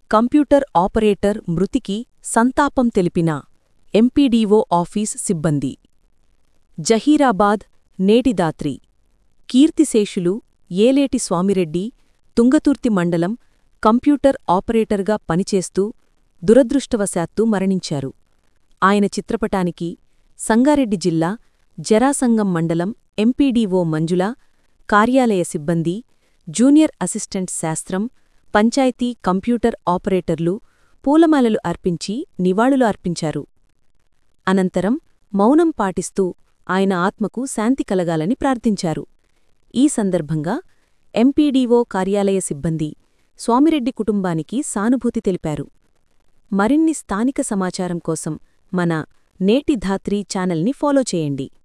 computer operator మృతికి సంతాపం తెలిపిన ఎంపీడీఓ ఆఫీస్ సిబ్బంది జహీరాబాద్ నేటిదాత్రి కీర్తిశేషులు ఏలేటి స్వామిరెడ్డి తుంగతుర్తి మండలం కంప్యూటర్ ఆపరేటర్గా పనిచేస్తూ దురదృష్టవశాత్తు మరణించారు ఆయన చిత్రపటానికి సంగారెడ్డి జిల్లా జరాసంగం మండలం ఎంపీడీఓ మంజుల కార్యాలయ సిబ్బంది జూనియర్ అసిస్టెంట్ శాస్త్రం పంచాయతీ కంప్యూటర్ ఆపరేటర్లు పూలమాలలు అర్పించి నివాళులు అర్పించారు అనంతరం మౌనం పాటిస్తూ ఆయన ఆత్మకు శాంతి కలగాలని ప్రార్థించారు ఈ సందర్భంగా ఎంపీడీఓ కార్యాలయ సిబ్బంది స్వామిరెడ్డి కుటుంబానికి సానుభూతి తెలిపారు మరిన్ని స్థానిక సమాచారం కోసం మన నేటి ధాత్రి ఛానల్ని ఫాలో చేయండి